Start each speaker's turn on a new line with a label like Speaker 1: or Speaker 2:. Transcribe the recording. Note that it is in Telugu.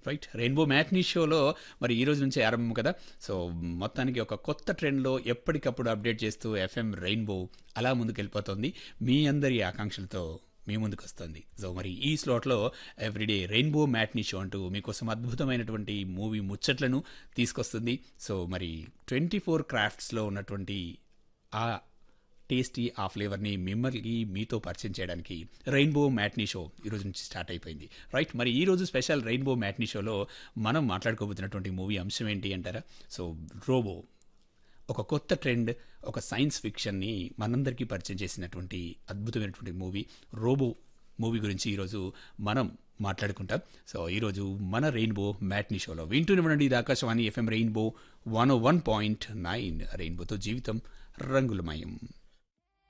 Speaker 1: రైట్ రెయిన్బో మ్యాట్నీ షోలో మరి ఈ రోజు నుంచి ఆరంభం కదా సో మొత్తానికి ఒక కొత్త ట్రెండ్లో ఎప్పటికప్పుడు అప్డేట్ చేస్తూ ఎఫ్ఎం రెయిన్బో అలా ముందుకు వెళ్ళిపోతుంది మీ అందరి ఆకాంక్షలతో మీ ముందుకు వస్తుంది సో మరి ఈ స్లాట్లో ఎవ్రీడే రెయిన్బో మ్యాట్నీ షో అంటూ మీకోసం అద్భుతమైనటువంటి మూవీ ముచ్చట్లను తీసుకొస్తుంది సో మరి ట్వంటీ ఫోర్ క్రాఫ్ట్స్లో ఉన్నటువంటి ఆ టేస్టీ ఆ ఫ్లేవర్ని మిమ్మల్ని మీతో పరిచయం చేయడానికి రెయిన్బో మ్యాట్నీ షో ఈరోజు నుంచి స్టార్ట్ అయిపోయింది రైట్ మరి ఈ రోజు స్పెషల్ రెయిన్బో మ్యాట్నీ షోలో మనం మాట్లాడుకోబోతున్నటువంటి మూవీ అంశం ఏంటి అంటారా సో రోబో ఒక కొత్త ట్రెండ్ ఒక సైన్స్ ఫిక్షన్ని మనందరికీ పరిచయం చేసినటువంటి అద్భుతమైనటువంటి మూవీ రోబో మూవీ గురించి ఈరోజు మనం మాట్లాడుకుంటాం సో ఈరోజు మన రెయిన్బో మ్యాట్నీ షోలో వింటూనే ఉండండి ఇది Akashvani FM Rainbow one one point nine రెయిన్బోతో జీవితం రంగులమయం